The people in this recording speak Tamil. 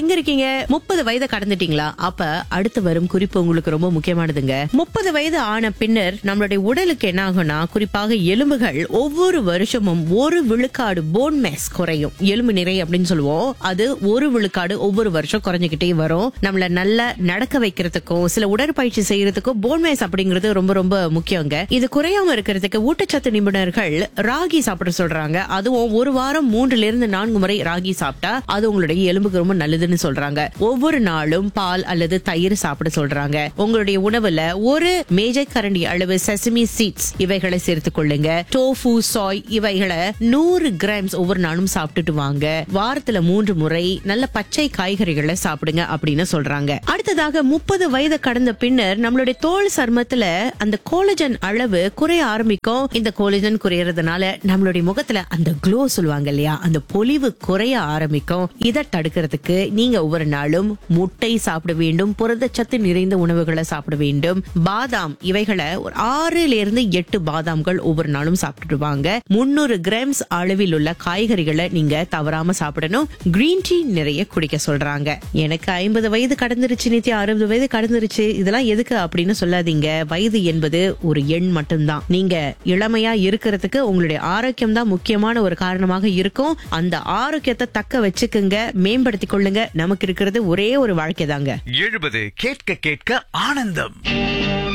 எங்க இருக்கீங்க முப்பது வயதை கடந்துட்டீங்களா அப்ப அடுத்து வரும் குறிப்பு உங்களுக்கு ரொம்ப முக்கியமானதுங்க முப்பது வயது ஆன பின்னர் நம்மளுடைய உடலுக்கு என்ன ஆகும்னா குறிப்பாக எலும்புகள் ஒவ்வொரு வருஷமும் ஒரு விழுக்காடு போன் மேஸ் குறையும் எலும்பு நிறை அப்படின்னு சொல்லுவோம் அது ஒரு விழுக்காடு ஒவ்வொரு வருஷம் குறைஞ்சுக்கிட்டே வரும் நம்மள நல்லா நடக்க வைக்கிறதுக்கும் சில உடற்பயிற்சி செய்யறதுக்கும் போன் மேஸ் அப்படிங்கிறது ரொம்ப ரொம்ப முக்கியங்க இது குறையாம இருக்கிறதுக்கு ஊட்டச்சத்து நிபுணர்கள் ராகி சாப்பிட சொல்றாங்க அதுவும் ஒரு வாரம் மூன்றுல இருந்து நான்கு முறை ராகி சாப்பிட்டா அது உங்களுடைய எலும்புக்கு ரொம்ப நல்லதுன்னு சொல்றாங்க ஒவ்வொரு நாளும் பால் அல்லது தயிர் சாப்பிட சொல்றாங்க உங்களுடைய உணவுல ஒரு மேஜை கரண்டி அளவு செசமி சீட்ஸ் இவைகளை சேர்த்துக் கொள்ளுங்க டோஃபு சாய் இவைகளை நூறு கிராம்ஸ் ஒவ்வொரு நாளும் சாப்பிட்டுட்டு வாங்க வாரத்துல மூன்று முறை நல்ல பச்சை காய்கறிகளை சாப்பிடுங்க அப்படின்னு சொல்றாங்க அடுத்ததாக முப்பது வயது கடந்த பின்னர் நம்மளுடைய தோல் சர்மத்துல அந்த கோலஜன் அளவு குறைய ஆரம்பிக்கும் இந்த கோலஜன் குறையறதுனால நம்மளுடைய முகத்துல அந்த க்ளோ சொல்லுவாங்க இல்லையா அந்த பொலிவு குறைய ஆரம்பிக்கும் இதை தடுக்கிறதுக்கு நீங்க ஒவ்வொரு நாளும் முட்டை சாப்பிட வேண்டும் புரதச்சத்து நிறைந்த உணவுகளை சாப்பிட வேண்டும் பாதாம் இவைகளை ஒரு ஆறுல இருந்து எட்டு பாதாம்கள் ஒவ்வொரு நாளும் சாப்பிட்டுட்டு வாங்க முன்னூறு கிராம்ஸ் அளவில் உள்ள காய்கறிகளை நீங்க தவறாம சாப்பிடணும் கிரீன் டீ நிறைய குடிக்க சொல்றாங்க எனக்கு ஐம்பது வயது கடந்துருச்சு நித்தி அறுபது வயது கடந்துருச்சு இதெல்லாம் எதுக்கு அப்படின்னு சொல்லாதீங்க வயது என்பது ஒரு எண் மட்டும்தான் நீங்க இளமையா இருக்கிறதுக்கு உங்களுடைய ஆரோக்கியம் தான் முக்கியமான ஒரு காரணமாக இருக்கும் அந்த ஆரோக்கியத்தை தக்க வச்சுக்குங்க மேம்படுத்திக் கொள்ளுங்க நமக்கு இருக்கிறது ஒரே ஒரு வாழ்க்கை தாங்க எழுபது கேட்க கேட்க ஆனந்தம்